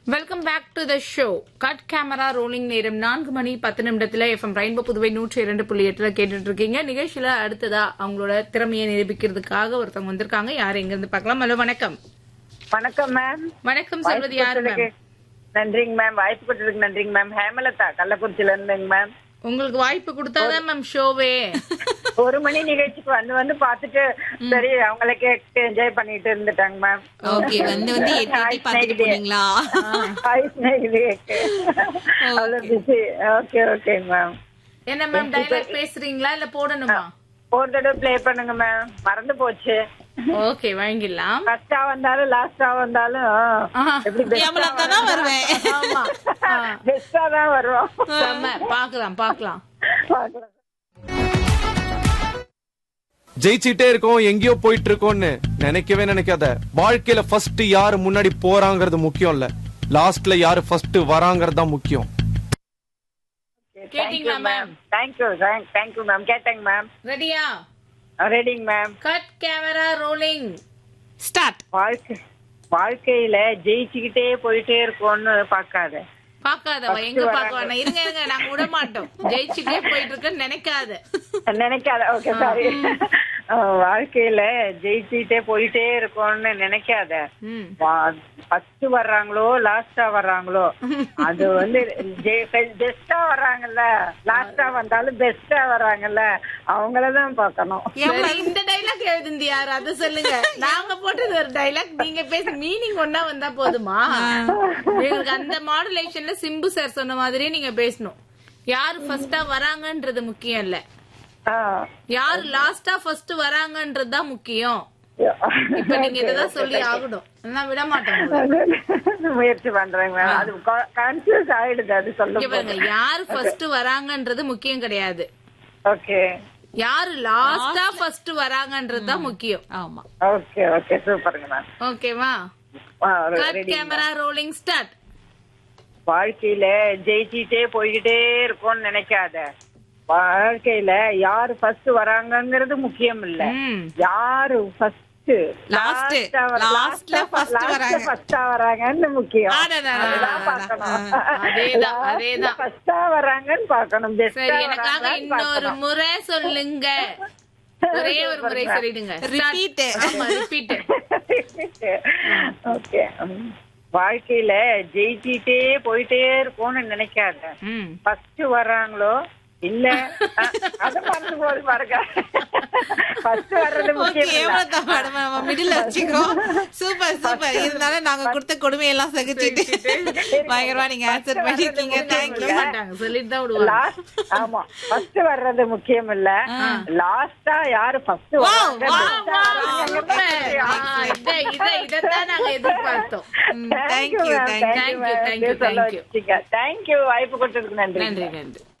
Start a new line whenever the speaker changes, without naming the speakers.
Welcome back to the show cut camera rolling நேரம் நான்கு மணி பத்து நிமிடத்துல எஃப்எம் ரெயின்போ புதுவை நூற்றி இரண்டு புள்ளி எட்டுல கேட்டுட்டு இருக்கீங்க நிகழ்ச்சியில அடுத்ததா அவங்களோட திறமையை நிரூபிக்கிறதுக்காக ஒருத்தவங்க வந்திருக்காங்க யார் எங்க இருந்து பார்க்கலாம் ஹலோ வணக்கம்
வணக்கம் மேம்
வணக்கம் சொல்வது யாரு மேம்
நன்றிங்க மேம் வாய்ப்பு கொடுத்ததுக்கு நன்றிங்க மேம் ஹேமலதா கள்ளக்குறிச்சில இருந்துங்க மேம்
உங்களுக்கு வாய்ப்பு கொடுத்தாதான் மேம் ஷோவே
ஒரு மணி நிகழ்ச்சிக்கு வந்து வந்து பாத்துட்டு சரி அவங்கள கேட்டு என்ஜாய் பண்ணிட்டு இருந்துட்டாங்க மேம்
ஓகே வந்து வந்து எட்டி எட்டி பாத்துட்டு போனீங்களா
ஹாய் ஸ்நேகிதிக்கு அவ்வளவு பிஸி ஓகே ஓகே மேம்
என்ன மேம் டைலாக் பேசுறீங்களா இல்ல போடணுமா
ஒரு தடவை ப்ளே பண்ணுங்க மேம் மறந்து போச்சு
ஓகே வாங்கிடலாம்
ஃபர்ஸ்டா வந்தாலும் லாஸ்டா வந்தாலும்
ஆஹா.
எப்படி
ஏமலத்தா தான் வருவேன்
ஆமா ஆ.
பெஸ்டா தான் வருவோம்
செம்ம. பாக்கலாம் பாக்கலாம்
பார்க்கலாம்.
ஜெயிச்சிட்டே இருக்கோம் எங்கேயோ போயிட்டு இருக்கோம்னு நினைக்கவே நினைக்காத வாழ்க்கையில ஃபர்ஸ்ட் யாரு முன்னாடி போறாங்கிறது முக்கியம் இல்ல லாஸ்ட்ல யாரு ஃபர்ஸ்ட் வராங்கிறது தான் முக்கியம்
கேட்டீங்களா மேம்
தேங்க்யூ தேங்க்யூ மேம் கேட்டேங்க மேம்
ரெடியா
ரெடிங்க ma'am
cut camera rolling
start
வாழ்க்கை வாழ்க்கையில ஜெயிச்சுக்கிட்டே போயிட்டே இருக்கோம்னு பாக்காத
பாக்காதவா எங்க பாக்க வேணாம் இருங்க இருங்க நாங்க விட மாட்டோம் ஜெயிச்சுட்டே போயிட்டு இருக்கேன்னு நினைக்காத
நினைக்காத ஓகே சாரி வாழ்க்கையில ஜெயிச்சுக்கிட்டே போயிட்டே இருக்கோம்னு நினைக்காத
ம்
ஃபர்ஸ்ட் வர்றாங்களோ லாஸ்டா வர்றாங்களோ அது வந்து பெஸ்டா வர்றாங்கல்ல லாஸ்டா வந்தாலும் பெஸ்டா வர்றாங்கல்ல அவங்களதான் பாக்கணும்
சரி, இந்த டைலாக் எழுதுந்து யாரு அத சொல்லுங்க நாங்க போட்டது ஒரு டைலாக் நீங்க பேச மீனிங் ஒன்னா வந்தா போதுமா எங்களுக்கு அந்த மாடுலேஷன்ல சிம்பு சார் சொன்ன மாதிரியே நீங்க பேசணும் யாரு ஃபர்ஸ்டா வராங்கன்றது முக்கியம் இல்ல
ஆ.
யாரு லாஸ்டா ஃபர்ஸ்ட் வராங்கன்றது தான் முக்கியம் இப்ப நீங்க இததான் சொல்லி ஆகணும் நான் விட மாட்டேன் உங்களை.
முயற்சி பண்றேங்க மேம் அது கன்ஃபியூஸ் ஆயிடுது அது
இங்க
சொல்லும்
பாருங்க யாரு ஃபர்ஸ்ட் வராங்கன்றது முக்கியம் கிடையாது
ஓகே
யாரு லாஸ்டா ஃபர்ஸ்ட் வராங்கன்றது தான் முக்கியம்
ஆமா
ஓகே ஓகே சூப்பருங்க மேம்
ஓகேவா கட் கேமரா ரோலிங் ஸ்டார்ட்
வாழ்க்கையில ஜெயிச்சிட்டே போய்கிட்டே இருக்கோம்னு நினைக்காத வாழ்க்கையில யாரு ஃபர்ஸ்ட் வராங்கங்கிறது முக்கியம் இல்ல
ம்
யாரு ஃபர்ஸ்ட்
Last. Lastல first வராங்க.
ஃபர்ஸ்டா வராங்கன்னு முக்கியம்
அடடடடடட.
அதுதான் பார்க்கணும்.
அதேதான், அதேதான்.
ஃபர்ஸ்டா வராங்கன்னு பார்க்கணும் பெஸ்டா
சரி எனக்காக
வராங்கன்னு
இன்னொரு
பார்க்கணும்
முறை சொல்லுங்க ஒரே ஒரு முறை சொல்லிடுங்க
Repeat.
ஆமா ரிப்பீட்
ஓகே வாழ்க்கையில ஜெயிச்சிட்டே போயிட்டே இருக்கோம்னு நினைக்காத
ம்
ஃபர்ஸ்ட் வர்றாங்களோ இல்ல அஹ், அது மறந்து போது பாருங்க ஃபர்ஸ்ட் வர்றது
ஓகே
முக்கியம் இல்ல.
ஏமலத்தா மேடம் நம்ம மிடில் வச்சுக்கிறோம் சூப்பர் சூப்பர் இருந்தாலும் நாங்க கொடுத்த கொடுமையெல்லாம் சகிச்சிட்டு பயங்கரமா நீங்க ஆன்சர் பண்ணிருக்கீங்க தேங்க்யூ
மாட்டாங்க சொல்லிட்டு தான் விடுவாங்க
லாஸ்ட் ஆமா ஃபர்ஸ்ட் வர்றது முக்கியம் இல்ல லாஸ்டா யாரு ஃபர்ஸ்ட்
வா, வா, super. ஆ, இத இத இதத்தான் நாங்க எதிர்பார்த்தோம்
thank you thank you
Thank you, thank you, thank you.
Thank you வாய்ப்பு கொடுத்ததுக்கு நன்றி
நன்றி நன்றி